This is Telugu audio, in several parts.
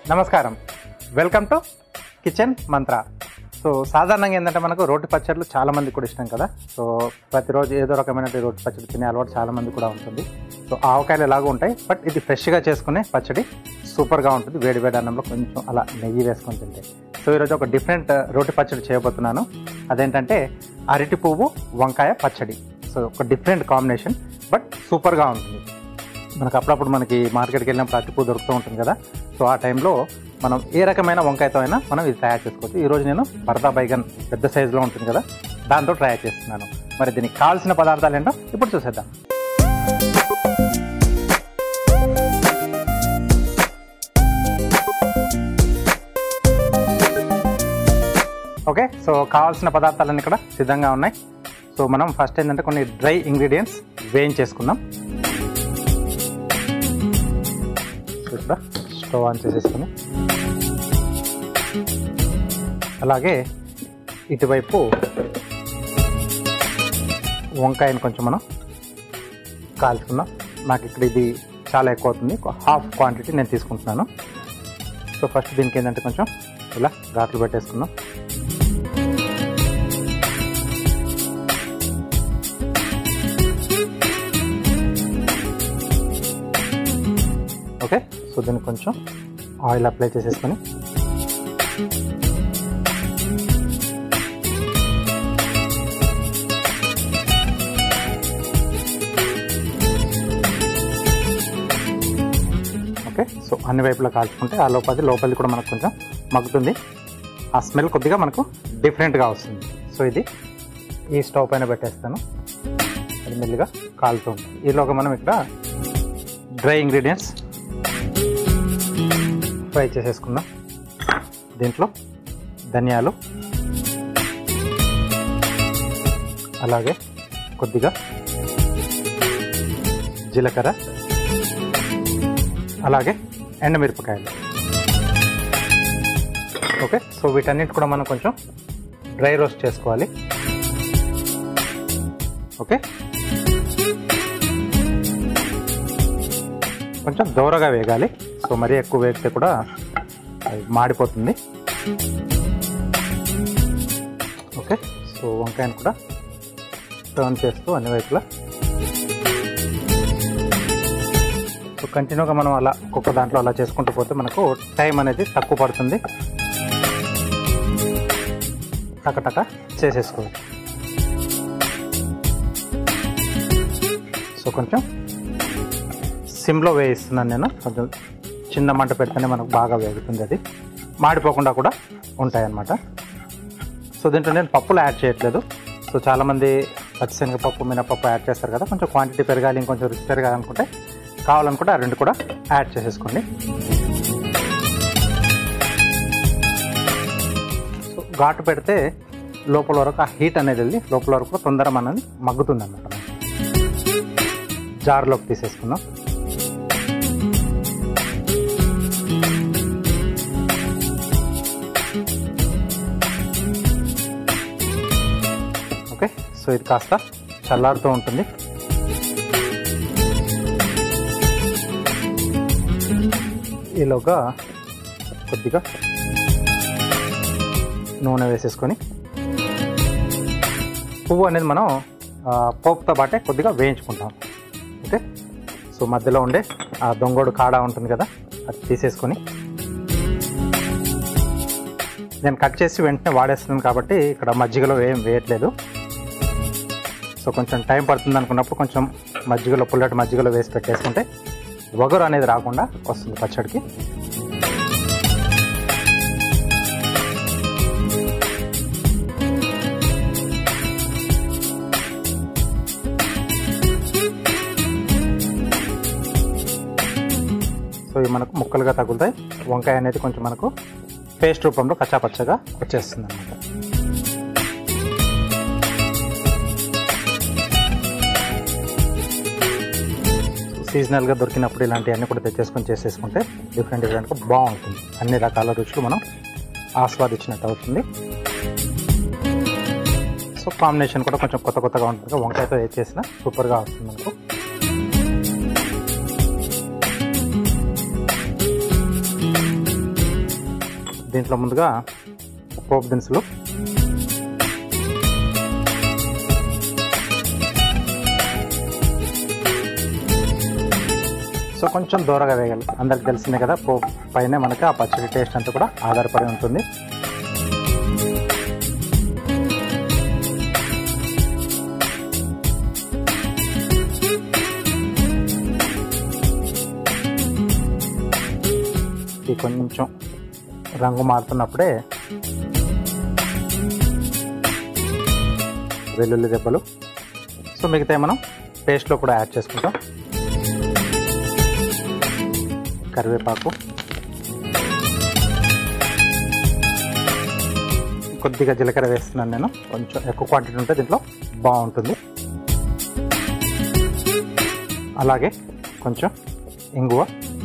నమస్కారం welcome to kitchen Mantra so సాధారణంగా ఏంటంటే మనకు రోటి పచ్చళ్ళు చాలా మంది కూడా ఇష్టం కదా సో ప్రతిరోజు ఏదో రకమైన రోటి పచ్చడి తినే అలవాటు చాలా మంది కూడా ఉంటుంది సో ఆవకాయలు ఎలాగో ఉంటాయి బట్ ఇది ఫ్రెష్గా చేసుకునే పచ్చడి సూపర్గా ఉంటుంది వేడి వేడి అన్నంలో కొంచెం అలా నెయ్యి వేసుకొని తింటే సో ఈరోజు ఒక డిఫరెంట్ రోటి పచ్చడి చేయబోతున్నాను అదేంటంటే అరటి పువ్వు వంకాయ పచ్చడి సో ఒక డిఫరెంట్ కాంబినేషన్ బట్ సూపర్గా ఉంటుంది మనకు అప్పుడప్పుడు మనకి మార్కెట్కి వెళ్ళినప్పుడు అరటిపూ దొరుకుతూ ఉంటుంది కదా సో ఆ టైంలో మనం ఏ రకమైన వంకాయతో అయినా మనం ఇది తయారు చేసుకోవచ్చు ఈరోజు నేను భరతా బైగన్ పెద్ద సైజులో ఉంటుంది కదా దాంతో ట్రై చేస్తున్నాను మరి దీనికి కావాల్సిన పదార్థాలు ఏంటో ఇప్పుడు చూసేద్దాం ఓకే సో కావాల్సిన పదార్థాలన్నీ ఇక్కడ సిద్ధంగా ఉన్నాయి సో మనం ఫస్ట్ ఏంటంటే కొన్ని డ్రై ఇంగ్రీడియంట్స్ వేయించేసుకుందాం సో ఇక్కడ స్టవ్ ఆన్ చేసేసుకుని అలాగే ఇటువైపు వంకాయని కొంచెం మనం కాల్చుకుందాం నాకు ఇక్కడ ఇది చాలా ఎక్కువ అవుతుంది ఒక హాఫ్ క్వాంటిటీ నేను తీసుకుంటున్నాను సో ఫస్ట్ దీనికి ఏంటంటే కొంచెం ఇలా ఘాట్లు పెట్టేసుకుందాం ఓకే సో దీనికి కొంచెం ఆయిల్ అప్లై చేసేసుకొని ఓకే సో అన్ని వైపులా కాల్చుకుంటే ఆ లోపలి లోపలి కూడా మనకు కొంచెం మగ్గుతుంది ఆ స్మెల్ కొద్దిగా మనకు డిఫరెంట్గా వస్తుంది సో ఇది ఈ స్టవ్ పైన పెట్టేస్తాను అది మెల్లిగా కాలుతూ ఉంటుంది ఈలోగా మనం ఇక్కడ డ్రై ఇంగ్రీడియంట్స్ ఫ్రై చేసేసుకుందాం దీంట్లో ధనియాలు అలాగే కొద్దిగా జీలకర్ర అలాగే ఎండమిరపకాయలు ఓకే సో వీటన్నిటి కూడా మనం కొంచెం డ్రై రోస్ట్ చేసుకోవాలి ఓకే కొంచెం దూరగా వేగాలి సో మరీ ఎక్కువ వేగితే కూడా అది మాడిపోతుంది ఓకే సో వంకాయను కూడా టర్న్ చేస్తూ అన్ని వైపులా సో కంటిన్యూగా మనం అలా ఒక్కొక్క దాంట్లో అలా చేసుకుంటూ పోతే మనకు టైం అనేది తక్కువ పడుతుంది టకటక చేసేసుకోవచ్చు సో కొంచెం సిమ్లో వేయిస్తున్నాను నేను కొంచెం చిన్న మంట పెడితేనే మనకు బాగా వేగుతుంది అది మాడిపోకుండా కూడా ఉంటాయన్నమాట సో దీంట్లో నేను పప్పులు యాడ్ చేయట్లేదు సో చాలామంది పచ్చిశనగపప్పు మినపప్పు యాడ్ చేస్తారు కదా కొంచెం క్వాంటిటీ పెరగాలి ఇంకొంచెం రుచి పెరగాలనుకుంటే కావాలనుకుంటే ఆ రెండు కూడా యాడ్ చేసేసుకోండి సో ఘాటు పెడితే లోపల వరకు ఆ హీట్ అనేది వెళ్ళి లోపల వరకు తొందర మనది మగ్గుతుంది అన్నమాట జార్లోకి తీసేసుకుందాం ఓకే సో ఇది కాస్త చల్లారుతూ ఉంటుంది ఈలోగా కొద్దిగా నూనె వేసేసుకొని పువ్వు అనేది మనం ఆ, పోపుతో పాటే కొద్దిగా వేయించుకుంటాం ఓకే సో మధ్యలో ఉండే ఆ దొంగోడు కాడ ఉంటుంది కదా అది తీసేసుకొని నేను కట్ చేసి వెంటనే వాడేస్తున్నాను కాబట్టి ఇక్కడ మజ్జిగలో ఏం వేయట్లేదు సో కొంచెం టైం పడుతుంది అనుకున్నప్పుడు కొంచెం మజ్జిగలో పుల్లటి మజ్జిగలో వేసి పెట్టేసుకుంటే వగరు అనేది రాకుండా వస్తుంది పచ్చడికి సో ఇవి మనకు ముక్కలుగా తగులుతాయి వంకాయ అనేది కొంచెం మనకు పేస్ట్ రూపంలో కచ్చాపచ్చగా వచ్చేస్తుంది అనమాట సీజనల్గా దొరికినప్పుడు ఇలాంటివన్నీ కూడా తెచ్చేసుకొని చేసేసుకుంటే డిఫరెంట్ డిఫరెంట్గా బాగుంటుంది అన్ని రకాల రుచులు మనం ఆస్వాదించినట్టు అవుతుంది సో కాంబినేషన్ కూడా కొంచెం కొత్త కొత్తగా ఉంటుంది వంకాయతో ఏ చేసినా సూపర్గా వస్తుంది మనకు దీంట్లో ముందుగా పోపు దినుసులు సో కొంచెం దూరగా వేయాలి అందరికి తెలిసిందే కదా పోపు పైన మనకి ఆ పచ్చడి టేస్ట్ అంతా కూడా ఆధారపడి ఉంటుంది ఇది కొంచెం రంగు మారుతున్నప్పుడే వెల్లుల్లి దెబ్బలు సో మిగతా మనం పేస్ట్లో కూడా యాడ్ చేసుకుంటాం కరివేపాకు కొద్దిగా జీలకర్ర వేస్తున్నాను నేను కొంచెం ఎక్కువ క్వాంటిటీ ఉంటే దీంట్లో బాగుంటుంది అలాగే కొంచెం ఇంగువ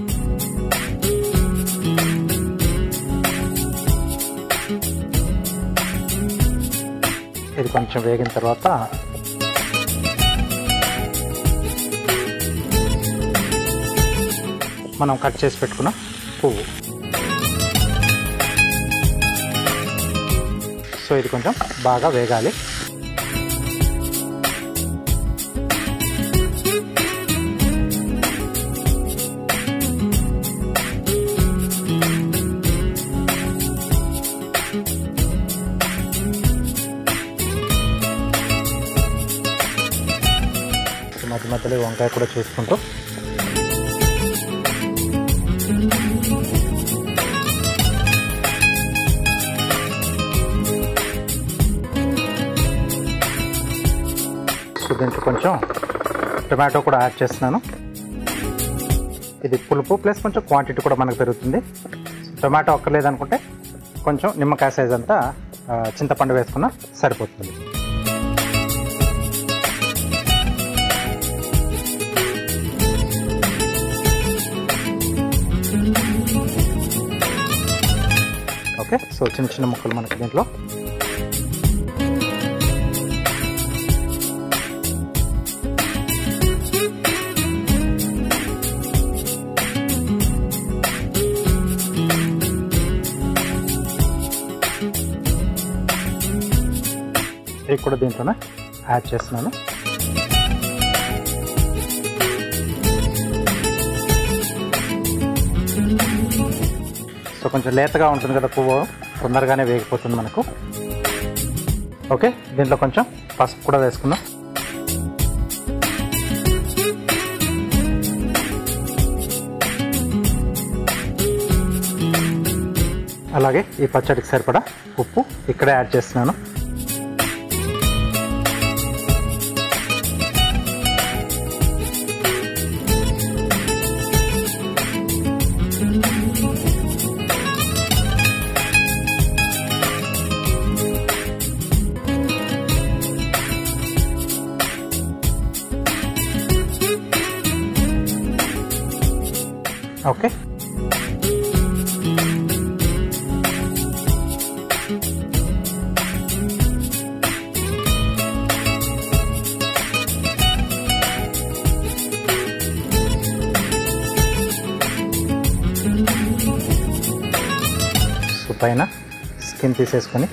ఇది కొంచెం వేగిన తర్వాత మనం కట్ చేసి పెట్టుకున్న పువ్వు సో ఇది కొంచెం బాగా వేగాలి మధ్య మధ్యలో ఈ వంకాయ కూడా చూసుకుంటూ సో దీంట్లో కొంచెం టొమాటో కూడా యాడ్ చేస్తున్నాను ఇది పులుపు ప్లస్ కొంచెం క్వాంటిటీ కూడా మనకు పెరుగుతుంది టొమాటో ఒక్కలేదు అనుకుంటే కొంచెం నిమ్మకాయ సైజ్ అంతా ఆ, చింతపండు వేసుకున్న సరిపోతుంది ఓకే సో చిన్న చిన్న ముక్కలు మనకి దీంట్లో ఇవి కూడా దీంట్లోనే యాడ్ చేస్తున్నాను సో కొంచెం లేతగా ఉంటుంది కదా పువ్వు తొందరగానే వేగిపోతుంది మనకు ఓకే దీంట్లో కొంచెం పసుపు కూడా వేసుకుందాం అలాగే ఈ పచ్చడికి సరిపడా ఉప్పు ఇక్కడే యాడ్ చేస్తున్నాను ఓకే సో పైన స్కిన్ తీసేసుకొని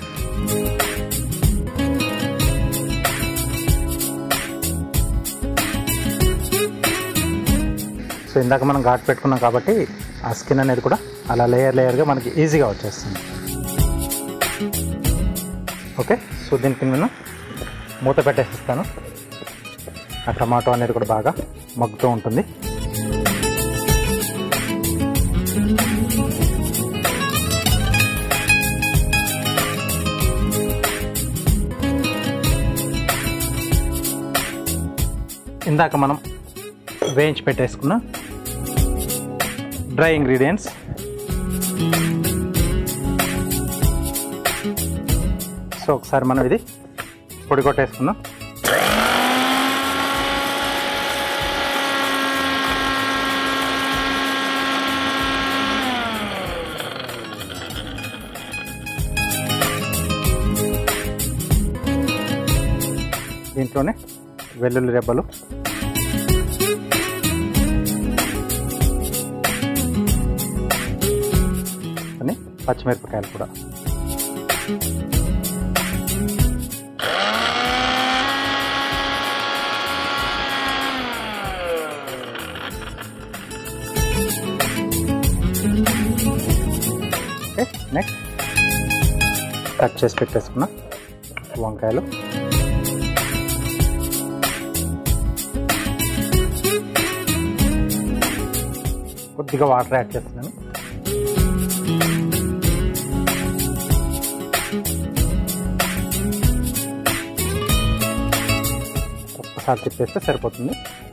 సో ఇందాక మనం ఘాట్ పెట్టుకున్నాం కాబట్టి ఆ స్కిన్ అనేది కూడా అలా లేయర్ లేయర్గా మనకి ఈజీగా వచ్చేస్తుంది ఓకే సో దీనికి నేను మూత పెట్టేసిస్తాను ఆ టమాటో అనేది కూడా బాగా మగ్గుతూ ఉంటుంది ఇందాక మనం వేయించి పెట్టేసుకున్న డ్రై ఇంగ్రీడియంట్స్ సో ఒకసారి మనం ఇది పొడి కొట్టేసుకుందాం దీంట్లోనే వెల్లుల్లి రెబ్బలు అని పచ్చిమిరపకాయలు కూడా ఓకే నెక్స్ట్ కట్ చేసి పెట్టేసుకున్న వంకాయలు కొద్దిగా వాటర్ యాడ్ చేస్తున్నాను ఒక్కసారి తిప్పేస్తే సరిపోతుంది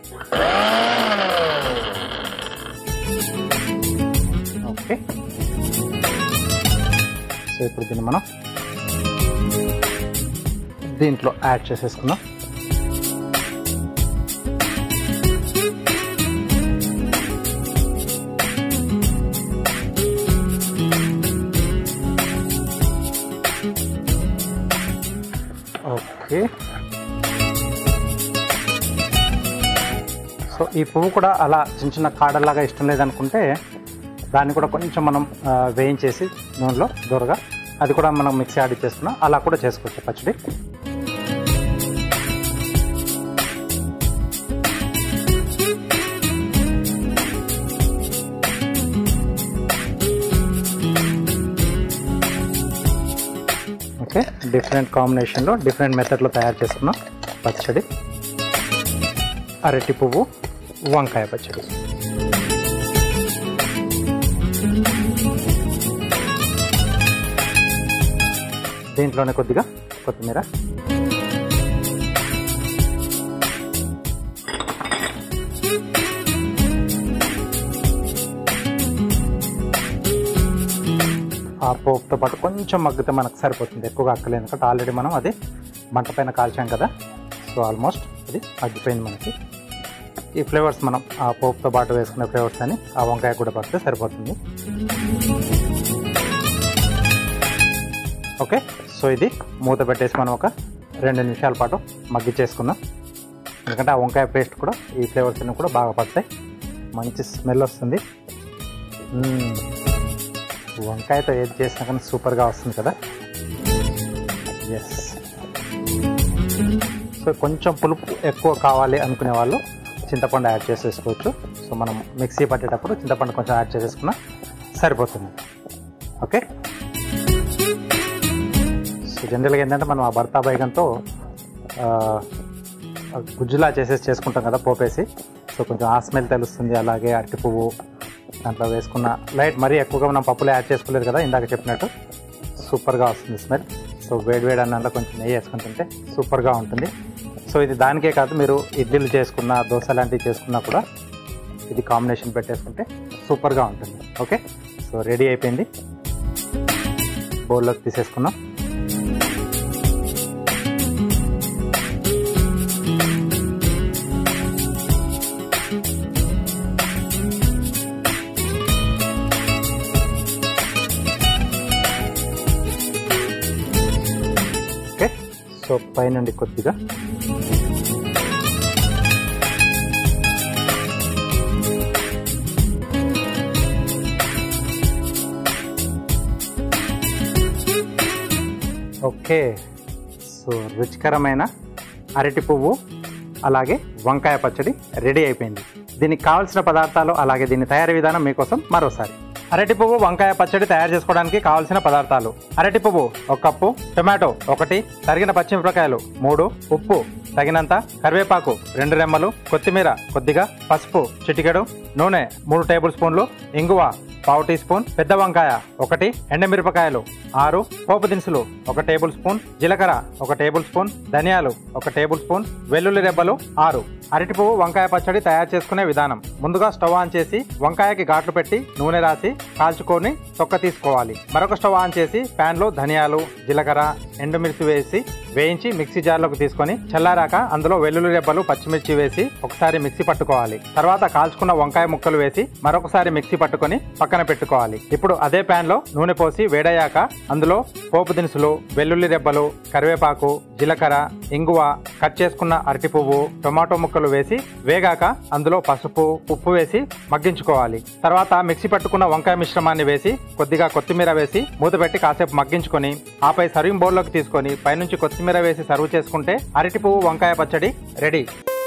ఓకే సో ఇప్పుడు దీన్ని మనం దీంట్లో యాడ్ చేసేసుకుందాం ఓకే సో ఈ పువ్వు కూడా అలా చిన్న చిన్న కాడల్లాగా ఇష్టం లేదనుకుంటే దాన్ని కూడా కొంచెం మనం ఆ, వేయించేసి నూనెలో దూరగా అది కూడా మనం మిక్సీ యాడ్ చేసుకున్నాం అలా కూడా చేసుకోవచ్చు పచ్చడి ఓకే డిఫరెంట్ కాంబినేషన్లో డిఫరెంట్ మెథడ్లో తయారు చేసుకున్నాం పచ్చడి అరటి పువ్వు వంకాయ పచ్చడి దీంట్లోనే కొద్దిగా కొత్తిమీర ఆ పోపుతో పాటు కొంచెం మగ్గితే మనకు సరిపోతుంది ఎక్కువగా అక్కలేదు ఎందుకంటే ఆల్రెడీ మనం అది మంట పైన కాల్చాం కదా సో ఆల్మోస్ట్ అది మగ్గిపోయింది మనకి ఈ ఫ్లేవర్స్ మనం ఆ పోపుతో పాటు వేసుకునే ఫ్లేవర్స్ అని ఆ వంకాయ కూడా పడితే సరిపోతుంది ఓకే సో ఇది మూత పెట్టేసి మనం ఒక రెండు నిమిషాల పాటు మగ్గిచ్చేసుకుందాం ఎందుకంటే ఆ వంకాయ పేస్ట్ కూడా ఈ ఫ్లేవర్స్ అన్ని కూడా బాగా పడతాయి మంచి స్మెల్ వస్తుంది మ్మ్. వంకాయతో ఏది చేసినా కానీ సూపర్గా వస్తుంది కదా ఎస్ సో కొంచెం పులుపు ఎక్కువ కావాలి అనుకునే వాళ్ళు చింతపండు యాడ్ చేసేసుకోవచ్చు సో మనం మిక్సీ పట్టేటప్పుడు చింతపండు కొంచెం యాడ్ చేసేసుకున్నా సరిపోతుంది ఓకే సో జనరల్గా ఏంటంటే మనం ఆ భర్తా బైగంతో ఆ, ఆ గుజ్జులా చేసేసి చేసుకుంటాం కదా పోపేసి సో కొంచెం ఆ స్మెల్ తెలుస్తుంది అలాగే అరటి పువ్వు దాంట్లో వేసుకున్న లైట్ మరీ ఎక్కువగా మనం పప్పులో యాడ్ చేసుకోలేదు కదా ఇందాక చెప్పినట్టు సూపర్గా వస్తుంది స్మెల్ సో వేడి వేడి అన్నంలో కొంచెం నెయ్యి వేసుకొని తింటే సూపర్గా ఉంటుంది సో ఇది దానికే కాదు మీరు ఇడ్లీలు చేసుకున్న దోశ లాంటివి చేసుకున్నా కూడా ఇది కాంబినేషన్ పెట్టేసుకుంటే సూపర్గా ఉంటుంది ఓకే సో రెడీ అయిపోయింది బౌల్లోకి తీసేసుకున్నాం ఓకే సో పైనుండి కొద్దిగా ఓకే సో రుచికరమైన అరటి పువ్వు అలాగే వంకాయ పచ్చడి రెడీ అయిపోయింది దీనికి కావాల్సిన పదార్థాలు అలాగే దీని తయారీ విధానం మీకోసం మరోసారి అరటి పువ్వు వంకాయ పచ్చడి తయారు చేసుకోవడానికి కావాల్సిన పదార్థాలు అరటి పువ్వు ఒక కప్పు టొమాటో ఒకటి తరిగిన పచ్చిమిరపకాయలు మూడు ఉప్పు తగినంత కరివేపాకు రెండు రెమ్మలు కొత్తిమీర కొద్దిగా పసుపు చిటికెడు నూనె మూడు టేబుల్ స్పూన్లు ఇంగువ పావు టీ స్పూన్ పెద్ద వంకాయ ఒకటి ఎండుమిరపకాయలు ఆరు పోపు దినుసులు ఒక టేబుల్ స్పూన్ జీలకర్ర ఒక టేబుల్ స్పూన్ ధనియాలు ఒక టేబుల్ స్పూన్ వెల్లుల్లి రెబ్బలు ఆరు అరటి పువ్వు వంకాయ పచ్చడి తయారు చేసుకునే విధానం ముందుగా స్టవ్ ఆన్ చేసి వంకాయకి ఘాట్లు పెట్టి నూనె రాసి కాల్చుకొని తొక్క తీసుకోవాలి మరొక స్టవ్ ఆన్ చేసి పాన్ లో ధనియాలు జీలకర్ర ఎండుమిర్చి వేసి వేయించి మిక్సీ జార్లోకి తీసుకొని చల్లారాక అందులో వెల్లుల్లి రెబ్బలు పచ్చిమిర్చి వేసి ఒకసారి మిక్సీ పట్టుకోవాలి తర్వాత కాల్చుకున్న వంకాయ ముక్కలు వేసి మరొకసారి మిక్సీ పట్టుకొని పక్కన పెట్టుకోవాలి ఇప్పుడు అదే పాన్ లో నూనె పోసి వేడయ్యాక అందులో పోపు దినుసులు వెల్లుల్లి రెబ్బలు కరివేపాకు జీలకర్ర ఇంగువ కట్ చేసుకున్న అరటి పువ్వు టొమాటో ముక్కలు ముక్కలు వేసి వేగాక అందులో పసుపు ఉప్పు వేసి మగ్గించుకోవాలి తర్వాత మిక్సీ పట్టుకున్న వంకాయ మిశ్రమాన్ని వేసి కొద్దిగా కొత్తిమీర వేసి మూత పెట్టి కాసేపు మగ్గించుకొని ఆపై సర్వింగ్ బౌల్లోకి తీసుకొని పైనుంచి కొత్తిమీర వేసి సర్వ్ చేసుకుంటే అరటి పువ్వు వంకాయ పచ్చడి రెడీ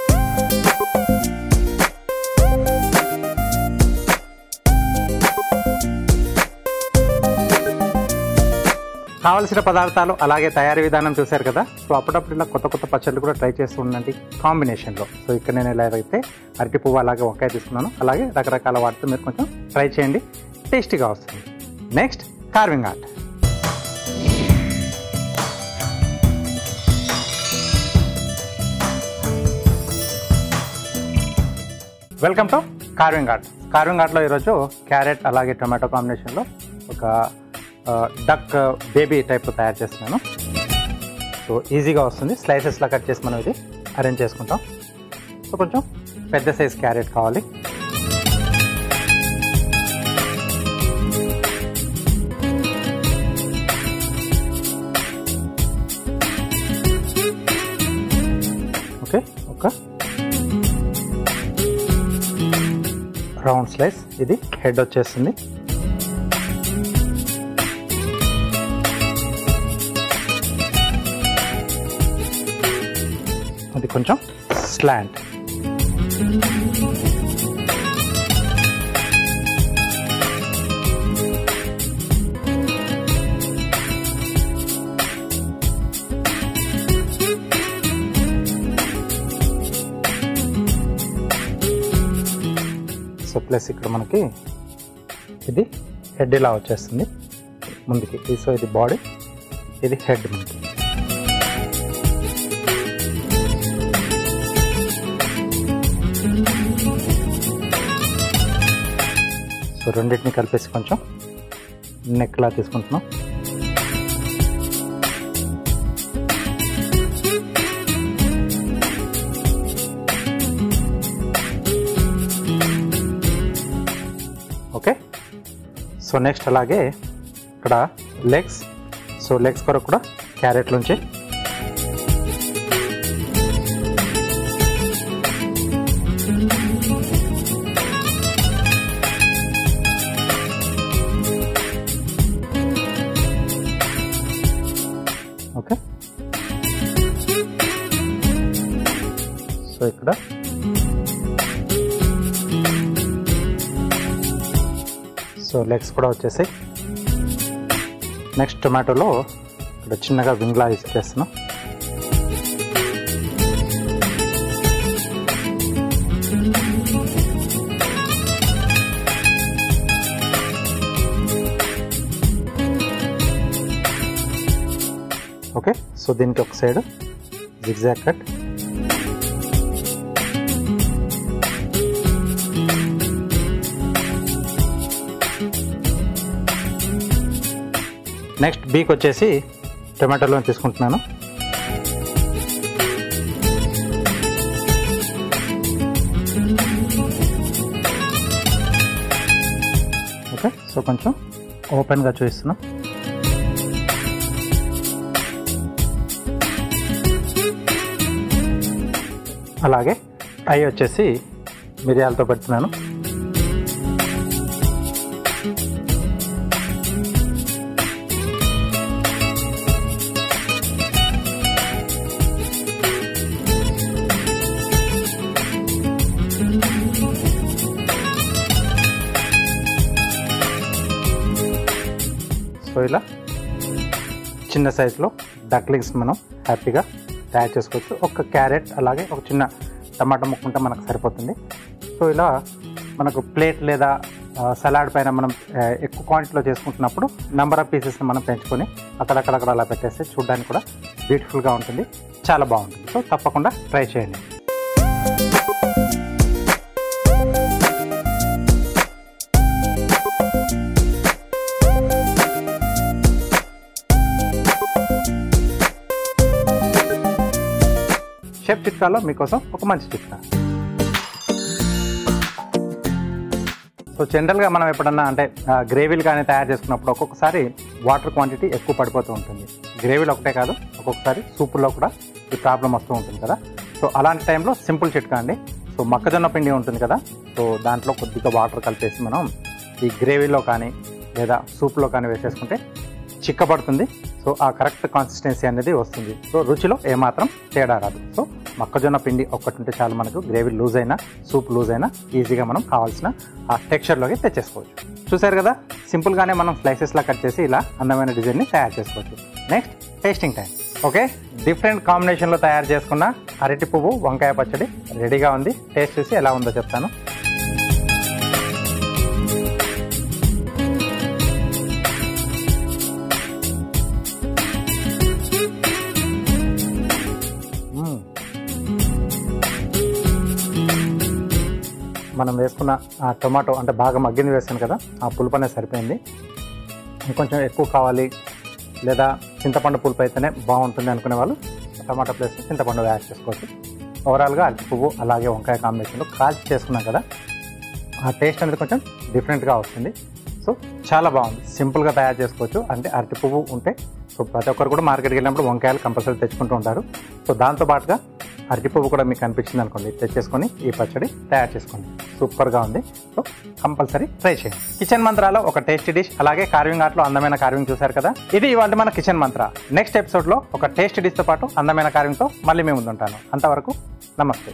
కావలసిన పదార్థాలు అలాగే తయారీ విధానం చూశారు కదా సో అప్పుడప్పుడు ఇలా కొత్త కొత్త పచ్చళ్ళు కూడా ట్రై చేస్తూ ఉండండి కాంబినేషన్లో సో ఇక్కడ నేను ఎలా అయితే అరటి పువ్వు అలాగే వంకాయ తీసుకున్నాను అలాగే రకరకాల వాటితో మీరు కొంచెం ట్రై చేయండి టేస్టీగా వస్తుంది next carving art welcome to carving art కార్వింగ్ ఆర్ట్లో ఈరోజు క్యారెట్ అలాగే టొమాటో కాంబినేషన్లో ఒక డక్ బేబీ టైప్ తయారు చేస్తున్నాను సో ఈజీగా వస్తుంది స్లైసెస్లా కట్ చేసి మనం ఇది అరేంజ్ చేసుకుంటాం సో కొంచెం పెద్ద సైజ్ క్యారెట్ కావాలి ఓకే ఒక రౌండ్ స్లైస్ ఇది హెడ్ వచ్చేస్తుంది అది కొంచెం స్లాంట్ సో ప్లస్ ఇక్కడ మనకి ఇది హెడ్ ఇలా వచ్చేస్తుంది ముందుకి సో ఇది బాడీ ఇది హెడ్ మనకి సో రెండింటిని కలిపేసి కొంచెం నెక్లా తీసుకుంటున్నాం ఓకే సో నెక్స్ట్ అలాగే ఇక్కడ లెగ్స్ సో లెగ్స్ కొరకు కూడా క్యారెట్ నుంచి ఓకే సో ఇక్కడ సో లెగ్స్ కూడా వచ్చేసాయి నెక్స్ట్ టొమాటోలో ఇక్కడ చిన్నగా వింగ్లా యూజ్ చేస్తున్నాం ఓకే సో దీనికి ఒక side zigzag cut next beak వచ్చేసి టొమాటోలో తీసుకుంటున్నాను ఓకే సో కొంచెం ఓపెన్గా చూపిస్తున్నాం అలాగే అవి వచ్చేసి మిరియాలతో పెడుతున్నాను సో ఇలా చిన్న సైజులో డక్లింగ్స్ మనం హ్యాపీగా తయారు చేసుకోవచ్చు ఒక క్యారెట్ అలాగే ఒక చిన్న టమాటా ముక్క ఉంటే మనకు సరిపోతుంది సో ఇలా మనకు ప్లేట్ లేదా సలాడ్ పైన మనం ఆ, ఎక్కువ క్వాంటిటీలో చేసుకుంటున్నప్పుడు నెంబర్ ఆఫ్ పీసెస్ని మనం పెంచుకొని అక్కడక్కడక్కడ అలా పెట్టేస్తే చూడడానికి కూడా బ్యూటిఫుల్గా ఉంటుంది చాలా బాగుంటుంది సో తప్పకుండా ట్రై చేయండి షెఫ్ చిట్కాలో మీకోసం ఒక మంచి చిట్కా సో జనరల్గా మనం ఎప్పుడన్నా అంటే ఆ, గ్రేవీలు కానీ తయారు చేసుకున్నప్పుడు ఒక్కొక్కసారి వాటర్ క్వాంటిటీ ఎక్కువ పడిపోతూ ఉంటుంది గ్రేవీలు ఒకటే కాదు ఒక్కొక్కసారి సూపుల్లో కూడా ఈ ప్రాబ్లం వస్తూ ఉంటుంది కదా సో అలాంటి టైంలో సింపుల్ చిట్కా అండి సో మొక్కజొన్న పిండి ఉంటుంది కదా సో దాంట్లో కొద్దిగా వాటర్ కలిపేసి మనం ఈ గ్రేవీలో కానీ లేదా సూప్లో కానీ వేసేసుకుంటే చిక్కబడుతుంది సో ఆ కరెక్ట్ కాన్సిస్టెన్సీ అనేది వస్తుంది సో రుచిలో ఏమాత్రం తేడా రాదు సో మొక్కజొన్న పిండి ఒక్కటి ఉంటే చాలు మనకు గ్రేవీ లూజ్ అయినా సూప్ లూజ్ అయినా ఈజీగా మనం కావాల్సిన ఆ టెక్స్చర్లోకి తెచ్చేసుకోవచ్చు చూసారు కదా సింపుల్గానే మనం స్లైసెస్లా కట్ చేసి ఇలా అందమైన డిజైన్ని తయారు చేసుకోవచ్చు next tasting time okay different కాంబినేషన్లో తయారు చేసుకున్న అరటి పువ్వు వంకాయ పచ్చడి రెడీగా ఉంది టేస్ట్ చూసి ఎలా ఉందో చెప్తాను మ్మ్. మనం వేసుకున్న ఆ టొమాటో అంటే బాగా మగ్గింది వేసాను కదా ఆ పులుపు అనేది సరిపోయింది ఇంకొంచెం ఎక్కువ కావాలి లేదా చింతపండు పులుపు అయితేనే బాగుంటుంది అనుకునే వాళ్ళు టమాటా ప్లేస్ చింతపండు యాడ్ చేసుకోవచ్చు ఓవరాల్గా అరటి పువ్వు అలాగే వంకాయ కాంబినేషన్లో కాల్చి చేసుకున్నాం కదా ఆ టేస్ట్ అనేది కొంచెం డిఫరెంట్గా వస్తుంది సో చాలా బాగుంది సింపుల్గా తయారు చేసుకోవచ్చు అంటే అరటి పువ్వు ఉంటే సో ప్రతి ఒక్కరు కూడా మార్కెట్కి వెళ్ళినప్పుడు వంకాయలు కంపల్సరీ తెచ్చుకుంటూ ఉంటారు సో దాంతో పాటుగా అరటి పువ్వు కూడా మీకు అనిపించింది అనుకోండి తెచ్చేసుకొని ఈ పచ్చడి తయారు చేసుకోండి సూపర్గా ఉంది సో కంపల్సరీ ట్రై చేయండి కిచెన్ మంత్రాలో ఒక టేస్టీ డిష్ అలాగే కార్వింగ్ ఆర్ట్లో అందమైన కార్వింగ్ చూశారు కదా ఇది ఇవాళ మన కిచెన్ మంత్ర నెక్స్ట్ ఎపిసోడ్లో ఒక టేస్టీ డిష్తో పాటు అందమైన కార్వింగ్తో మళ్ళీ మేము ముందుంటాను అంతవరకు నమస్తే